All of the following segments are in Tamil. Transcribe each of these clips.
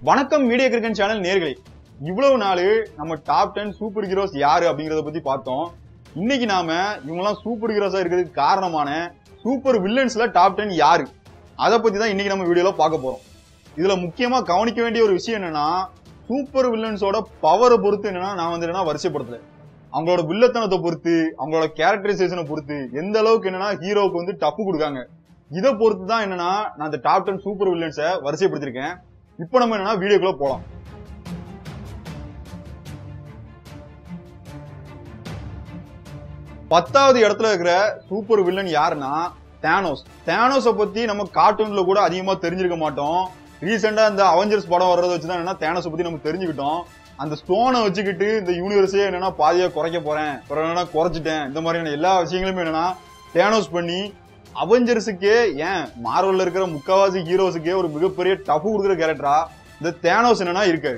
வணக்கம் மீடியா கிரிக்கெட் சேனல் நேர்களே இவ்வளவு நாள் நம்ம டாப் டென் சூப்பர் ஹீரோஸ் யாரு அப்படிங்கறத பத்தி பார்த்தோம் இன்னைக்கு நாம இவங்கெல்லாம் சூப்பர் ஹீரோஸா இருக்கிறதுக்கு காரணமான சூப்பர் வில்லன்ஸ்ல டாப் டென் யாரு அதை பத்தி தான் இன்னைக்கு நம்ம வீடியோல பார்க்க போறோம் இதுல முக்கியமா கவனிக்க வேண்டிய ஒரு விஷயம் என்னன்னா சூப்பர் வில்லன்ஸோட பவரை பொறுத்து என்னன்னா நான் வந்து என்னன்னா வரிசைப்படுத்தல அவங்களோட வில்லத்தனத்தை பொறுத்து அவங்களோட கேரக்டரைசேஷனை பொறுத்து எந்த அளவுக்கு என்னன்னா ஹீரோவுக்கு வந்து டப்பு கொடுக்காங்க இதை பொறுத்து தான் என்னன்னா நான் இந்த டாப் டென் சூப்பர் வில்லன்ஸை வரிசைப்படுத்திருக்கேன் இப்போ நம்ம என்னன்னா வீடியோக்குள்ள போலாம் பத்தாவது இடத்துல இருக்கிற சூப்பர் வில்லன் யாருன்னா தேனோஸ் தேனோஸ பத்தி நம்ம கார்ட்டூன்ல கூட அதிகமா தெரிஞ்சிருக்க மாட்டோம் ரீசெண்டா இந்த அவெஞ்சர்ஸ் படம் வர்றத வச்சுதான் என்னன்னா தேனோஸ பத்தி நம்ம தெரிஞ்சுக்கிட்டோம் அந்த ஸ்டோனை வச்சுக்கிட்டு இந்த யூனிவர்ஸே என்னன்னா பாதியா குறைக்க போறேன் அப்புறம் என்னன்னா குறைச்சிட்டேன் இந்த மாதிரியான எல்லா விஷயங்களுமே என்னன்னா தேனோஸ் பண்ணி அவெஞ்சர்ஸுக்கே ஏன் மார்வல்ல இருக்கிற முக்காவாசி ஹீரோஸுக்கே ஒரு மிகப்பெரிய டஃப் கொடுக்குற கேரக்டரா இந்த தேனோஸ் என்னன்னா இருக்காரு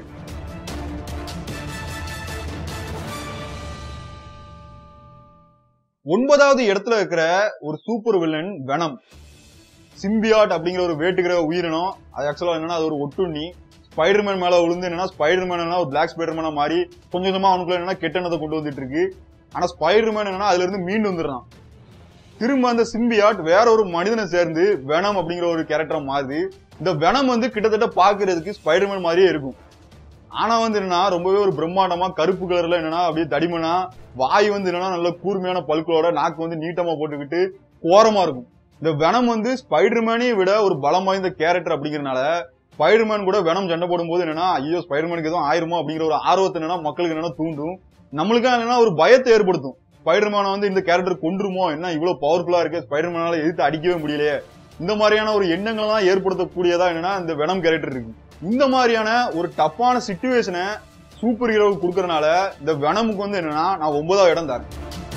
ஒன்பதாவது இடத்துல இருக்கிற ஒரு சூப்பர் வில்லன் வெனம் சிம்பியாட் அப்படிங்கிற ஒரு வேட்டுக்கிற உயிரினம் அது ஆக்சுவலா என்னன்னா அது ஒரு ஒட்டுண்ணி ஸ்பைடர்மேன் மேல விழுந்து என்னன்னா ஸ்பைடர்மேன் ஒரு பிளாக் ஸ்பைடர்மேனா மாறி கொஞ்சம் கொஞ்சமா அவனுக்குள்ள என்னன்னா கெட்டனத்தை கொண்டு வந்துட்டு இருக்கு ஆனா ஸ்பைடர்மேன் என்னன்னா அதுல இருந்து மீண்டு வந்துடுறான் திரும்ப அந்த சிம்பியாட் வேற ஒரு மனிதனை சேர்ந்து வெனம் அப்படிங்கிற ஒரு கேரக்டரா மாறுது இந்த வெனம் வந்து கிட்டத்தட்ட பாக்குறதுக்கு ஸ்பைடர்மேன் மாதிரியே இருக்கும் ஆனா வந்து என்னன்னா ரொம்பவே ஒரு பிரம்மாண்டமா கருப்பு கலர்ல என்னன்னா அப்படியே தடிமனா வாய் வந்து என்னன்னா நல்ல கூர்மையான பல்களோட நாக்கு வந்து நீட்டமா போட்டுக்கிட்டு கோரமா இருக்கும் இந்த வெனம் வந்து ஸ்பைடர்மேனையும் விட ஒரு பலம் வாய்ந்த கேரக்டர் அப்படிங்கறனால ஸ்பைடர்மேன் கூட வெனம் சண்டை போடும்போது என்னன்னா ஐயோ ஸ்பைடர்மேனுக்கு எதுவும் ஆயிருமோ அப்படிங்கிற ஒரு ஆர்வத்தை என்னன்னா மக்களுக்கு என்னன்னா தூண்டும் நம்மளுக்கு என்னன்னா ஒரு பயத்தை ஏற்படுத்தும் ஸ்பைடர்மேனை வந்து இந்த கேரக்டர் கொண்டுருமோ என்ன இவ்வளவு பவர்ஃபுல்லா இருக்கு ஸ்பைடர்மேனால எதிர்த்து அடிக்கவே முடியலையே இந்த மாதிரியான ஒரு எண்ணங்களை தான் ஏற்படுத்தக்கூடியதா என்னன்னா இந்த வெனம் கேரக்டர் இருக்கு இந்த மாதிரியான ஒரு டஃப்பான சுச்சுவேஷனை சூப்பர் ஹீரோவுக்கு கொடுக்கறனால இந்த வெனமுக்கு வந்து என்னன்னா நான் ஒன்பதாவது இடம் தரேன்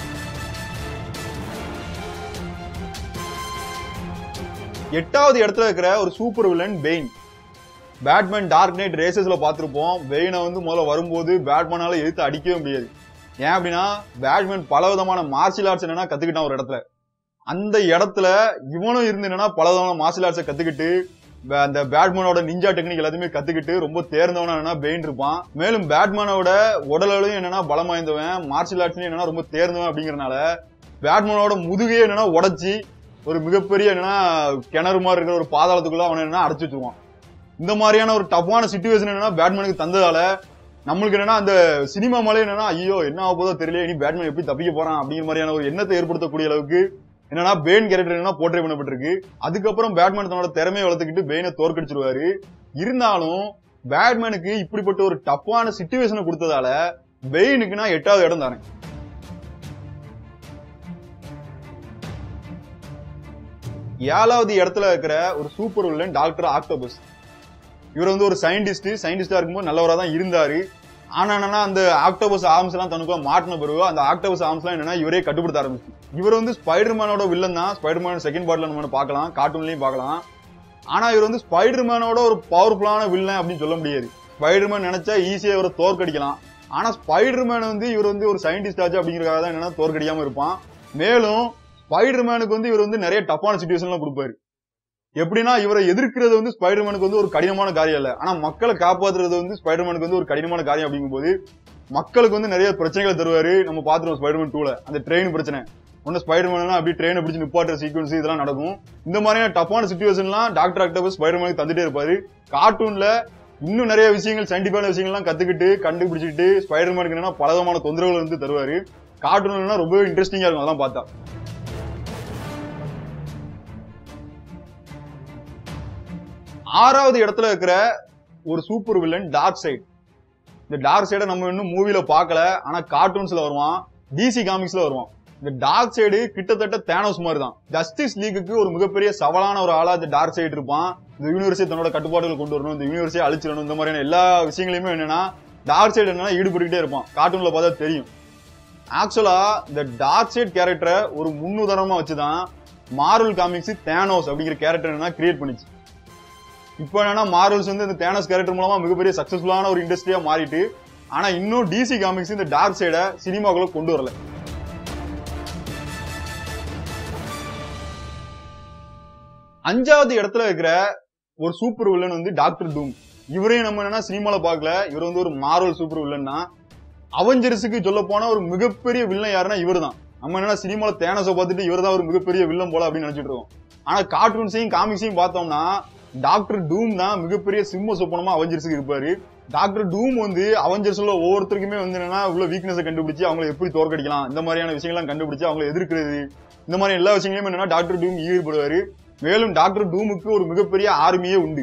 எட்டாவது இடத்துல இருக்கிற ஒரு super villain Bane Batman dark knight ரேசஸ்ல பார்த்திருப்போம் பெயினை வந்து முதல்ல வரும்போது பேட்மேனால எதிர்த்து அடிக்கவே முடியாது ஏன் அப்படின்னா பேட்மேன் பல விதமான மார்ஷியல் ஆர்ட்ஸ் என்னன்னா கத்துக்கிட்டான் ஒரு இடத்துல அந்த இடத்துல இவனும் இருந்து என்னன்னா பல விதமான மார்ஷியல் ஆர்ட்ஸை கத்துக்கிட்டு ப- அந்த பேட்மேனோட நிஞ்சா டெக்னிக் எல்லாத்தையுமே கத்துக்கிட்டு ரொம்ப தேர்ந்தவனா என்னன்னா பெயின் இருப்பான் மேலும் பேட்மேனோட உடலும் என்னன்னா பலம் வாய்ந்தவன் மார்ஷியல் ஆர்ட்ஸ்லயும் என்னன்னா ரொம்ப தேர்ந்தவன் அப்படிங்கறனால பேட்மேனோட முதுகையே என்னன்னா உடைச்சி ஒரு மிகப்பெரிய என்னன்னா கிணறு மாதிரி இருக்கிற ஒரு பாதாளத்துக்குள்ள அவனை என்னன்னா அடைச்சு வச்சிருவான் இந்த மாதிரியான ஒரு டஃப்பான சுச்சுவேஷன் என்னன்னா பேட்மேனுக்கு தந்ததால நம்மளுக்கு என்னன்னா அந்த சினிமா மேலே என்னன்னா ஐயோ என்ன ஆக போதோ தெரியல இனி பேட்மேன் எப்படி தப்பிக்க போறான் அப்படிங்கிற மாதிரியான ஒரு எண்ணத்தை ஏற்படுத்தக்கூடிய அளவுக்கு என்னன்னா பெயின் கேரக்டர் என்னன்னா போர்ட்ரே பண்ணப்பட்டிருக்கு அதுக்கப்புறம் பேட்மேன் தன்னோட திறமையை வளர்த்துக்கிட்டு பெயினை தோற்கடிச்சிருவாரு இருந்தாலும் பேட்மேனுக்கு இப்படிப்பட்ட ஒரு டஃப்பான சுச்சுவேஷனை கொடுத்ததால பெயினுக்கு நான் எட்டாவது இடம் தானே ஏழாவது இடத்துல இருக்கிற ஒரு சூப்பர் வில்லன் டாக்டர் ஆக்டோபஸ் இவர் வந்து ஒரு சயின்டிஸ்ட் சயின்டிஸ்டா இருக்கும்போது நல்லவரா தான் இருந்தாரு ஆனா என்னன்னா அந்த ஆக்டோபஸ் ஆர்ம்ஸ் எல்லாம் தனக்குள்ள மாட்டின பிறகு அந்த ஆக்டோபஸ் ஆர்ம்ஸ் எல்லாம் என்னன்னா இவரே கட்டுப்படுத்த ஆரம்பிச்சு இவர் வந்து ஸ்பைடர்மேனோட வில்லன் தான் ஸ்பைடர்மேன் செகண்ட் பார்ட்ல நம்ம பார்க்கலாம் கார்ட்டூன்லயும் பார்க்கலாம் ஆனா இவர் வந்து ஸ்பைடர்மேனோட ஒரு பவர்ஃபுல்லான வில்லன் அப்படின்னு சொல்ல முடியாது ஸ்பைடர்மேன் நினைச்சா ஈஸியா இவரை தோற்கடிக்கலாம் ஆனா ஸ்பைடர்மேன் வந்து இவர் வந்து ஒரு சயின்டிஸ்ட் ஆச்சு அப்படிங்கறதுக்காக தான் என்னன்னா தோற்கடிக்காம இருப்பான் மேலும் ஸ்பைடர்மேனுக்கு வந்து இவர் வந்து நிறைய டஃப்பான சுச்சுவேஷன்லாம் கொடுப்பாரு எப்படின்னா இவரை எதிர்க்கிறது வந்து ஸ்பைடர்மேனுக்கு வந்து ஒரு கடினமான காரியம் இல்ல ஆனா மக்களை காப்பாத்துறது வந்து ஸ்பைடர்மேனுக்கு வந்து ஒரு கடினமான காரியம் அப்படிங்கும்போது மக்களுக்கு வந்து நிறைய பிரச்சனைகளை தருவாரு நம்ம பாத்துருவோம் ஸ்பைடர்மேன் டூல அந்த ட்ரெயின் பிரச்சனை ஒன்னு ஸ்பைடர்மேன் அப்படி ட்ரெயினை பிடிச்சி நிப்பாட்டுற சீக்வன்ஸ் இதெல்லாம் நடக்கும் இந்த மாதிரியான டஃப்பான சுச்சுவேஷன்லாம் டாக்டர் ஆக்டோபஸ் ஸ்பைடர்மேனுக்கு தந்துட்டே இருப்பாரு கார்ட்டூன்ல இன்னும் நிறைய விஷயங்கள் சயின்டிஃபிக்கான விஷயங்கள்லாம் கத்துக்கிட்டு கண்டுபிடிச்சிட்டு ஸ்பைடர்மேனுக்கு என்னன்னா பலவிதமான தொந்தரவுகள் வந்து தருவாரு கார்ட்டூன் ரொம்பவே இன்ட்ரெஸ்டிங்கா இருக்கும் அதெல்லாம் பார்த்தா ஆறாவது இடத்துல இருக்கிற ஒரு சூப்பர் வில்லன் டார்க் சைடு இந்த டார்க் சைடை நம்ம இன்னும் மூவில பார்க்கல ஆனா கார்ட்டூன்ஸ்ல வருவான் டிசி காமிக்ஸ்ல வருவான் இந்த டார்க் சைடு கிட்டத்தட்ட தேனோஸ் மாதிரி தான் ஜஸ்டிஸ் லீக்குக்கு ஒரு மிகப்பெரிய சவாலான ஒரு ஆளா இந்த டார்க் சைடு இருப்பான் இந்த யூனிவர்ஸை தன்னோட கட்டுப்பாடுகள் கொண்டு வரணும் இந்த யூனிவர்ஸை அழிச்சிடணும் இந்த மாதிரியான எல்லா விஷயங்களையுமே என்னன்னா டார்க் சைடு என்னன்னா ஈடுபட்டுக்கிட்டே இருப்பான் கார்ட்டூன்ல பார்த்தா தெரியும் ஆக்சுவலா இந்த டார்க் சைட் கேரக்டரை ஒரு முன்னுதாரணமா வச்சுதான் மார்வல் காமிக்ஸ் தேனோஸ் அப்படிங்கிற கேரக்டர் என்னன்னா கிரியேட் பண்ணிச்சு இப்போ என்னன்னா மார்வல்ஸ் வந்து இந்த தேனஸ் கேரக்டர் மூலமா மிகப்பெரிய சக்சஸ்ஃபுல்லான ஒரு இண்டஸ்ட்ரியா மாறிட்டு ஆனா இன்னும் டிசி காமிக்ஸ் இந்த டார்க் சைட சினிமாக்குள்ள கொண்டு வரல அஞ்சாவது இடத்துல இருக்கிற ஒரு சூப்பர் வில்லன் வந்து டாக்டர் டூம் இவரையும் நம்ம என்னன்னா சினிமால பார்க்கல இவர் வந்து ஒரு மார்வல் சூப்பர் வில்லன்னா அவெஞ்சர்ஸுக்கு சொல்ல போனா ஒரு மிகப்பெரிய வில்லன் யாருன்னா இவர் தான் நம்ம என்னன்னா சினிமால தேனஸை பார்த்துட்டு இவர் தான் ஒரு மிகப்பெரிய வில்லன் போல அப்படின்னு நினைச்சிட்டு இருக்கோம் ஆனா கார்ட்டூன்ஸையும் காமிக்ஸையும் பார்த்தோம்னா டாக்டர் டூம் தான் மிகப்பெரிய சிம்ம சொப்பனமா அவெஞ்சர்ஸுக்கு இருப்பாரு டாக்டர் டூம் வந்து அவெஞ்சர்ஸ்ல ஒவ்வொருத்தருக்குமே வந்து என்னன்னா உள்ள வீக்னஸ் கண்டுபிடிச்சு அவங்களை எப்படி தோற்கடிக்கலாம் இந்த மாதிரியான விஷயங்கள்லாம் கண்டுபிடிச்சு அவங்களை எதிர்க்கிறது இந்த மாதிரி எல்லா விஷயங்களையும் என்னன்னா டாக்டர் டூம் ஈடுபடுவாரு மேலும் டாக்டர் டூமுக்கு ஒரு மிகப்பெரிய ஆர்மியே உண்டு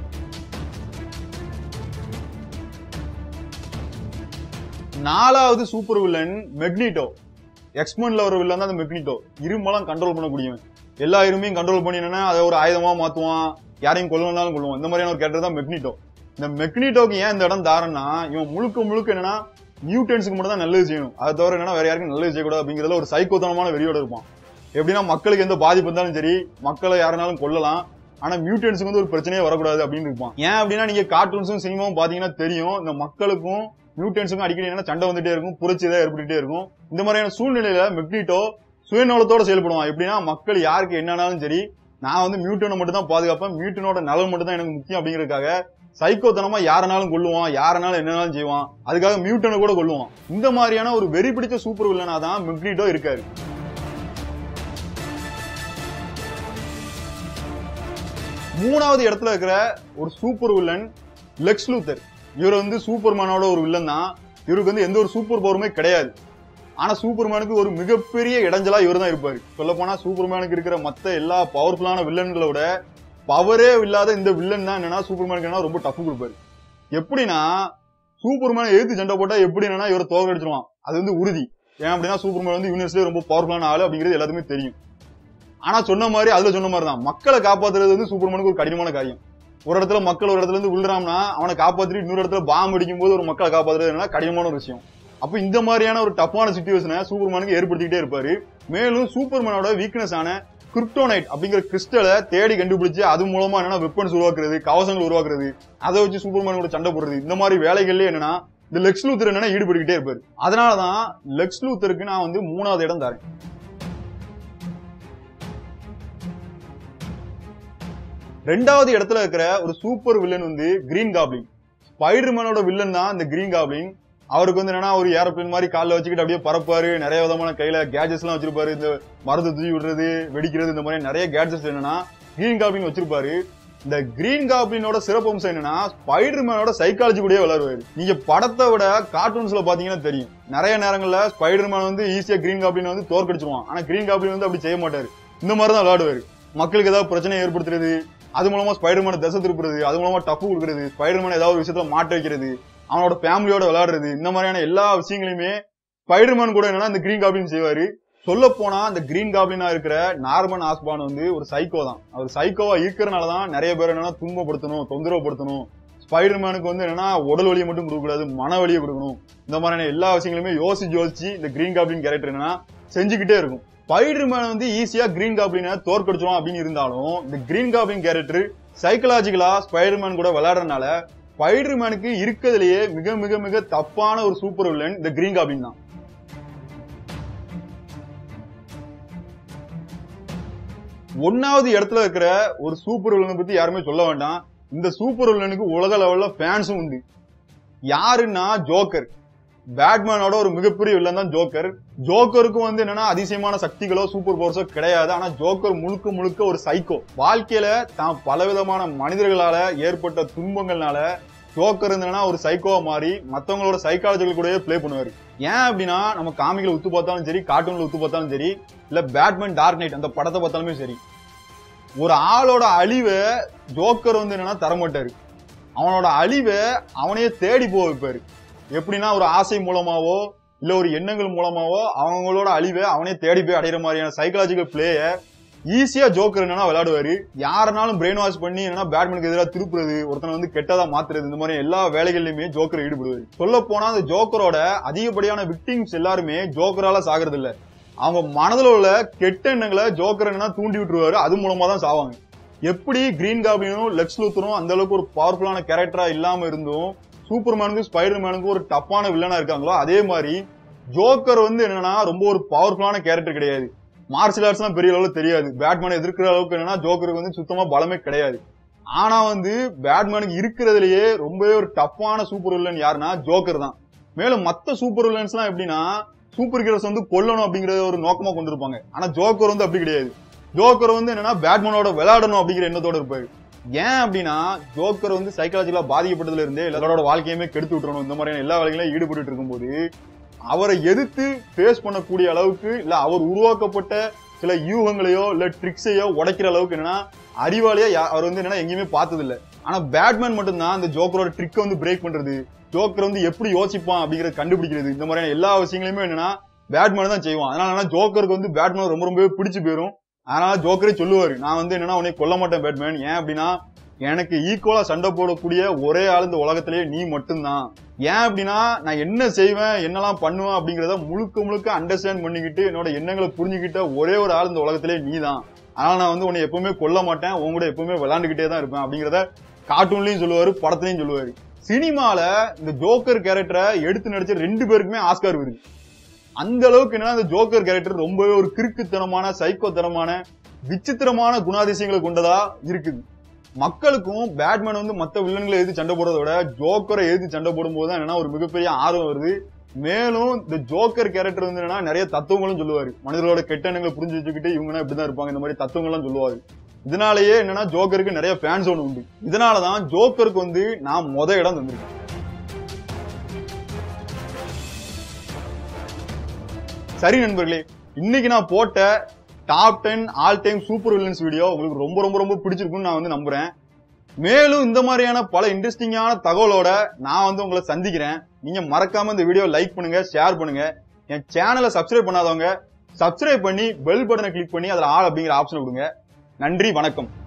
நாலாவது சூப்பர் வில்லன் மெக்னிட்டோ எக்ஸ்மென்ல ஒரு வில்லன் தான் அந்த மெக்னிட்டோ இரும்பெல்லாம் கண்ட்ரோல் பண்ணக்கூடியவன் எல்லா இருமையும் கண்ட்ரோல் பண்ணி என்னன்னா அதை ஒரு ஆயுதமா மாத்துவான் யாரையும் கொல்லணும்னாலும் கொள்ளுவான் இந்த மாதிரியான ஒரு கேரக்டர் தான் மெக்னிட்டோ இந்த மெக்னிட்டோக்கு ஏன் இந்த இடம் தாரன்னா இவன் முழுக்க முழுக்க என்னன்னா மியூட்டன்ஸுக்கு மட்டும் தான் நல்லது செய்யணும் அதை தவிர என்னன்னா வேற யாருக்கும் நல்லது செய்யக்கூடாது அப்படிங்கிறதுல ஒரு சைக்கோத்தனமான வெறியோட இருப்பான் எப்படின்னா மக்களுக்கு எந்த பாதிப்பு இருந்தாலும் சரி மக்களை யாருனாலும் கொல்லலாம் ஆனா மியூட்டன்ஸுக்கு வந்து ஒரு பிரச்சனையே வரக்கூடாது அப்படின்னு இருப்பான் ஏன் அப்படின்னா நீங்க கார்ட்டூன்ஸும் சினிமாவும் பாத்தீங்கன்னா தெரியும் இந்த மக்களுக்கும் மியூட்டன்ஸுக்கும் அடிக்கடி என்ன சண்டை வந்துட்டே இருக்கும் புரட்சி தான் ஏற்பட்டுட்டே இருக்கும் இந்த மாதிரியான சூழ்நிலையில மெக்னிட்டோ சுயநலத்தோட செயல்படுவான் எப்படின்னா மக்கள் யாருக்கு என்னன்னாலும் சரி நான் வந்து மியூட்டனை மட்டும் தான் பாதுகாப்பேன் மியூட்டனோட நலன் மட்டும் தான் எனக்கு முக்கியம் அப்படிங்கறதுக்காக சைக்கோத்தனமா யாரனாலும் கொல்லுவான் யாரனாலும் என்னனாலும் செய்வான் அதுக்காக மியூட்டனை கூட கொல்லுவான் இந்த மாதிரியான ஒரு வெறி பிடிச்ச சூப்பர் வில்லனா தான் மெக்னிட்டோ இருக்காரு மூணாவது இடத்துல இருக்கிற ஒரு சூப்பர் வில்லன் லெக்ஸ் லூத்தர் இவர் வந்து சூப்பர்மேனோட ஒரு வில்லன் தான் இவருக்கு வந்து எந்த ஒரு சூப்பர் பவருமே கிடையாது ஆனா சூப்பர்மேனுக்கு ஒரு மிகப்பெரிய இடைஞ்சலா இவர் தான் இருப்பாரு சொல்ல போனா சூப்பர்மேனுக்கு இருக்கிற மத்த எல்லா பவர்ஃபுல்லான வில்லன்களை விட பவரே இல்லாத இந்த வில்லன் தான் என்னன்னா சூப்பர்மேனுக்கு என்ன ரொம்ப டஃப் கொடுப்பாரு எப்படின்னா சூப்பர்மேனை எதிர்த்து சண்டை போட்டா எப்படி என்னன்னா இவரை தோக்கடிச்சிருவான் அது வந்து உறுதி ஏன் அப்படின்னா சூப்பர்மேன் வந்து யூனிவர்ஸ்லயே ரொம்ப பவர்ஃபுல்லான ஆளு அப்படிங்கிறது எல்லாத்துக்குமே தெரியும் ஆனா சொன்ன மாதிரி அதுல சொன்ன மாதிரி தான் மக்களை காப்பாத்துறது வந்து சூப்பர்மேனுக்கு ஒரு கடினமான காரியம் ஒரு இடத்துல மக்கள் ஒரு இடத்துல இருந்து விழுறாம்னா அவனை காப்பாத்திட்டு இன்னொரு இடத்துல பாம்பு அடிக்கும் போது ஒரு மக்களை காப்பாத்துறது என்ன கடினமான ஒரு விஷயம் அப்ப இந்த மாதிரியான ஒரு டஃப்பான சுச்சுவேஷனை சூப்பர்மேனுக்கு ஏற்படுத்திக்கிட்டே இருப்பாரு மேலும் சூப்பர்மேனோட வீக்னஸ் ஆன கிரிப்டோனைட் அப்படிங்கிற கிறிஸ்டலை தேடி கண்டுபிடிச்சு அது மூலமா என்னன்னா வெப்பன்ஸ் உருவாக்குறது கவசங்கள் உருவாக்குறது அதை வச்சு சூப்பர்மேன் கூட சண்டை போடுறது இந்த மாதிரி வேலைகள்ல என்னன்னா இந்த லெக்ஸ் லூத்தர் என்னன்னா ஈடுபட்டுக்கிட்டே இருப்பாரு அதனாலதான் லெக்ஸ் லூத்தருக்கு நான் வந்து மூணாவது இடம் தரேன் ரெண்டாவது இடத்துல இருக்கிற ஒரு சூப்பர் வில்லன் வந்து கிரீன் காப்ளின் ஸ்பைடர்மேனோட வில்லன் தான் இந்த கிரீன் காப்ளின் அவருக்கு வந்து என்னன்னா ஒரு ஏரோப்ளேன் மாதிரி காலில் வச்சுக்கிட்டு அப்படியே பறப்பாரு நிறைய விதமான கையில கேஜெட்ஸ் எல்லாம் வச்சிருப்பாரு இந்த மருந்து தூக்கி விடுறது வெடிக்கிறது இந்த மாதிரி நிறைய கேஜெட்ஸ் என்னன்னா கிரீன் காப்ளின் வச்சிருப்பாரு இந்த கிரீன் காப்ளினோட சிறப்பம்சம் என்னன்னா ஸ்பைடர்மேனோட சைக்காலஜி கூடயே விளையாடுவாரு நீங்க படத்தை விட கார்ட்டூன்ஸ்ல பாத்தீங்கன்னா தெரியும் நிறைய நேரங்கள்ல ஸ்பைடர்மேன் வந்து ஈஸியா கிரீன் காப்ளின் வந்து தோற்கடிச்சிருவான் ஆனா கிரீன் காப்ளின் வந்து அப்படி செய்ய மாட்டாரு இந்த மாதிரி தான் விளையாடுவாரு மக்களுக்கு ஏதாவது பிரச்சனை ஏற்படுத்துறது அது மூலமா ஸ்பைடர்மேனை திசை திருப்புறது அது மூலமா டஃப் கொடுக்கறது ஸ்பைடர்மேன் ஏதாவது ஒரு விஷயத்துல மாட்ட வைக்கிறது அவனோட ஃபேமிலியோட விளையாடுறது இந்த மாதிரியான எல்லா விஷயங்களையுமே ஸ்பைடர்மேன் கூட என்னன்னா இந்த கிரீன் காப்ளின் செய்வாரு சொல்ல போனா இந்த கிரீன் காப்ளினா இருக்கிற நார்மன் ஆஸ்பான் வந்து ஒரு சைக்கோ தான் அவர் சைக்கோவா இருக்கிறனால தான் நிறைய பேர் என்னன்னா துன்பப்படுத்தணும் தொந்தரவுப்படுத்தணும் ஸ்பைடர்மேனுக்கு வந்து என்னன்னா உடல் வலியை மட்டும் கொடுக்க கூடாது மன வலியை கொடுக்கணும் இந்த மாதிரியான எல்லா விஷயங்களுமே யோசிச்சு யோசிச்சு இந்த கிரீன் காப்ளின் கேரக்டர் என்னன்னா செஞ்சுக்கிட்டே இருக்கும் ஸ்பைடர்மேன் வந்து ஈஸியா கிரீன் காப்ளினை தோற்கடிச்சிடும் அப்படின்னு இருந்தாலும் இந்த கிரீன் காப்ளின் கேரக்டர் சைக்கலாஜிக்கலா ஸ்பைடர்மேன் கூட விளையாடுறதுனால ஸ்பைடர்மேனுக்கு இருக்கிறதுலயே மிக மிக மிக தப்பான ஒரு சூப்பர் வில்லன் இந்த கிரீன் காப்ளின் தான் ஒன்னாவது இடத்துல இருக்கிற ஒரு சூப்பர் வில்லனை பத்தி யாருமே சொல்ல வேண்டாம் இந்த சூப்பர் வில்லனுக்கு உலக லெவல்ல ஃபேன்ஸும் உண்டு யாருன்னா ஜோக்கர் பேட்மேனோட ஒரு மிகப்பெரிய வில்லன் தான் ஜோக்கர் ஜோக்கருக்கும் வந்து என்னன்னா அதிசயமான சக்திகளோ சூப்பர் பவர்ஸோ கிடையாது ஆனா ஜோக்கர் முழுக்க முழுக்க ஒரு சைக்கோ வாழ்க்கையில தான் பலவிதமான மனிதர்களால ஏற்பட்ட துன்பங்கள்னால ஜோக்கர் என்னன்னா ஒரு சைக்கோவா மாறி மத்தவங்களோட சைக்காலஜிகள் கூடயே ப்ளே பண்ணுவாரு ஏன் அப்படின்னா நம்ம காமிகளை உத்து பார்த்தாலும் சரி கார்ட்டூன்ல உத்து பார்த்தாலும் சரி இல்ல பேட்மேன் டார்க் நைட் அந்த படத்தை பார்த்தாலுமே சரி ஒரு ஆளோட அழிவை ஜோக்கர் வந்து என்னன்னா தரமாட்டாரு அவனோட அழிவை அவனையே தேடி போக வைப்பாரு எப்படின்னா ஒரு ஆசை மூலமாவோ இல்ல ஒரு எண்ணங்கள் மூலமாவோ அவங்களோட அழிவை அவனே தேடி போய் அடையிற மாதிரியான சைக்காலஜிக்கல் பிளேய ஈஸியா ஜோக்கர் என்னன்னா விளையாடுவாரு யாருனாலும் பிரெயின் வாஷ் பண்ணி என்னன்னா பேட்மேனுக்கு எதிராக திருப்புறது ஒருத்தனை வந்து கெட்டதா மாத்துறது இந்த மாதிரி எல்லா வேலைகள்லயுமே ஜோக்கர் ஈடுபடுவாரு சொல்ல போனா அந்த ஜோக்கரோட அதிகப்படியான விக்டிம்ஸ் எல்லாருமே ஜோக்கரால சாகிறது இல்ல அவங்க மனதுல உள்ள கெட்ட எண்ணங்களை ஜோக்கர் என்னன்னா தூண்டி விட்டுருவாரு அது மூலமா தான் சாவாங்க எப்படி கிரீன் காபினும் லெக்ஸ் லூத்தரும் அந்த அளவுக்கு ஒரு பவர்ஃபுல்லான கேரக்டரா இல்லாம இருந்தும் சூப்பர்மேனுக்கும் ஸ்பைடர்மேனுக்கும் ஒரு டப்பான வில்லனா இருக்காங்களோ அதே மாதிரி ஜோக்கர் வந்து என்னன்னா ரொம்ப ஒரு பவர்ஃபுல்லான கேரக்டர் கிடையாது மார்ஷல் ஆர்ட்ஸ் பெரிய அளவுல தெரியாது பேட்மேனை எதிர்க்கிற அளவுக்கு என்னன்னா ஜோக்கருக்கு வந்து சுத்தமா பலமே கிடையாது ஆனா வந்து பேட்மேனுக்கு இருக்கிறதுலயே ரொம்பவே ஒரு டஃப்பான சூப்பர் வில்லன் யாருன்னா ஜோக்கர் தான் மேலும் மத்த சூப்பர் வில்லன்ஸ் எல்லாம் எப்படின்னா சூப்பர் ஹீரோஸ் வந்து கொல்லணும் அப்படிங்கறத ஒரு நோக்கமா கொண்டிருப்பாங்க ஆனா ஜோக்கர் வந்து அப்படி கிடையாது ஜோக்கர் வந்து என்னன்னா பேட்மேனோட விளையாடணும் அப்படிங்கிற எண்ணத்தோட இருப்பாரு ஏன் அப்படின்னா ஜோக்கர் வந்து சைக்காலஜிக்கலா பாதிக்கப்பட்டதுல இருந்தே எல்லாரோட வாழ்க்கையுமே கெடுத்து விட்டுறணும் இந்த மாதிரியான எல்லா வேலைகளையும் ஈடுபட்டு இருக்கும்போது அவரை எதிர்த்து ஃபேஸ் பண்ணக்கூடிய அளவுக்கு இல்ல அவர் உருவாக்கப்பட்ட சில யூகங்களையோ இல்ல ட்ரிக்ஸையோ உடைக்கிற அளவுக்கு என்னன்னா அறிவாளியா யா- அவர் வந்து என்னன்னா எங்கேயுமே பார்த்தது இல்ல ஆனா பேட்மேன் மட்டும்தான் அந்த ஜோக்கரோட ட்ரிக்கை வந்து பிரேக் பண்றது ஜோக்கர் வந்து எப்படி யோசிப்பான் அப்படிங்கறத கண்டுபிடிக்கிறது இந்த மாதிரியான எல்லா விஷயங்களையுமே என்னன்னா பேட்மேன் தான் செய்வான் அதனால என்னன்னா ஜோக்கருக்கு வந்து பேட்மேன் ரொம்ப ரொம்பவே பிடிச்சு போயிரும் அதனால ஜோக்கரே சொல்லுவாரு நான் வந்து என்னன்னா உன்னை கொல்ல மாட்டேன் பேட்மேன் ஏன் அப்படின்னா எனக்கு ஈக்குவலா சண்டை போடக்கூடிய ஒரே ஆள் இந்த உலகத்திலேயே நீ மட்டும்தான் ஏன் அப்படின்னா நான் என்ன செய்வேன் என்னெல்லாம் பண்ணுவேன் அப்படிங்கறத முழுக்க முழுக்க அண்டர்ஸ்டாண்ட் பண்ணிக்கிட்டு என்னோட எண்ணங்களை புரிஞ்சுக்கிட்ட ஒரே ஒரு ஆள் இந்த உலகத்திலேயே நீ தான் அதனால நான் வந்து உன்னை எப்பவுமே கொல்ல மாட்டேன் உன் கூட எப்பவுமே விளையாண்டுகிட்டே தான் இருப்பேன் அப்படிங்கறத கார்ட்டூன்லயும் சொல்லுவாரு படத்துலயும் சொல்லுவாரு சினிமால இந்த ஜோக்கர் கேரக்டரை எடுத்து நடிச்ச ரெண்டு பேருக்குமே ஆஸ்கார் விருது அந்த அளவுக்கு என்னன்னா இந்த ஜோக்கர் கேரக்டர் ரொம்பவே ஒரு கிறுக்குத்தனமான சைக்கோத்தனமான விசித்திரமான குணாதிசயங்களை கொண்டதா இருக்குது மக்களுக்கும் பேட்மேன் வந்து மத்த வில்லன்களை எதிர்த்து சண்டை போடுறத விட ஜோக்கரை எதிர்த்து சண்டை போடும்போது தான் என்னன்னா ஒரு மிகப்பெரிய ஆர்வம் வருது மேலும் இந்த ஜோக்கர் கேரக்டர் வந்து என்னன்னா நிறைய தத்துவங்களும் சொல்லுவாரு மனிதர்களோட கெட்ட எண்ணங்களை புரிஞ்சு வச்சுக்கிட்டு இவங்கன்னா இப்படிதான் இருப்பாங்க இந்த மாதிரி தத்துவங்கள்லாம் சொல்லுவாரு இதனாலேயே என்னன்னா ஜோக்கருக்கு நிறைய ஃபேன்ஸ் ஒன்று உண்டு இதனாலதான் ஜோக்கருக்கு வந்து நான் முத இடம் தந்திருக்கேன் சரி நண்பர்களே இன்னைக்கு நான் போட்ட top ten all time super villains video உங்களுக்கு ரொம்ப ரொம்ப ரொம்ப பிடிச்சிருக்கும்னு நான் வந்து நம்புறேன் மேலும் இந்த மாதிரியான பல இன்ட்ரெஸ்டிங்கான தகவலோட நான் வந்து உங்களை சந்திக்கிறேன் நீங்க மறக்காம இந்த வீடியோ லைக் பண்ணுங்க ஷேர் பண்ணுங்க என் சேனலை சப்ஸ்கிரைப் பண்ணாதவங்க சப்ஸ்கிரைப் பண்ணி பெல் பட்டனை கிளிக் பண்ணி அதுல ஆல் அப்படிங்கிற ஆப்ஷன் கொடுங்க நன்றி வணக்கம்